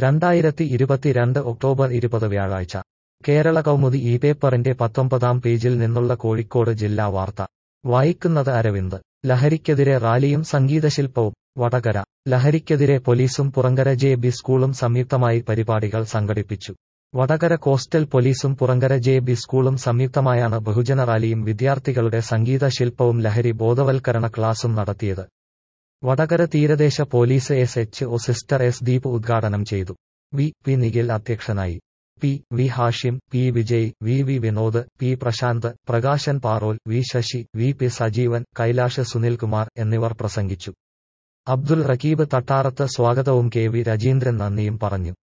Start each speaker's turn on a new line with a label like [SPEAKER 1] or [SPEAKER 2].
[SPEAKER 1] രണ്ടായിരത്തി ഇരുപത്തിരണ്ട് ഒക്ടോബർ ഇരുപത് വ്യാഴാഴ്ച കേരള കൗമുദി ഈ പേപ്പറിന്റെ പത്തൊമ്പതാം പേജിൽ നിന്നുള്ള കോഴിക്കോട് ജില്ലാ വാർത്ത വായിക്കുന്നത് അരവിന്ദ് ലഹരിക്കെതിരെ റാലിയും സംഗീതശില്പവും വടകര ലഹരിക്കെതിരെ പോലീസും പുറങ്കര ജെ ബി സ്കൂളും സംയുക്തമായി പരിപാടികൾ സംഘടിപ്പിച്ചു വടകര കോസ്റ്റൽ പോലീസും പുറങ്കര ജെ ബി സ്കൂളും സംയുക്തമായാണ് ബഹുജന റാലിയും വിദ്യാർത്ഥികളുടെ സംഗീത ശില്പവും ലഹരി ബോധവൽക്കരണ ക്ലാസും നടത്തിയത് വടകര തീരദേശ police S H O sister S Deep ഉദ്ഘാടനം ചെയ്തു വി പി നിഖിൽ അധ്യക്ഷനായി P V Hashim P Vijay V V Vinod P Prashanth Prakashan Parol V Sasi V P Sajeevan Kailash Sunilkumar എന്നിവർ പ്രസംഗിച്ചു അബ്ദുൽ റക്കീബ് തട്ടാറത്ത് സ്വാഗതവും കെ വി രജീന്ദ്രൻ നന്ദിയും പറഞ്ഞു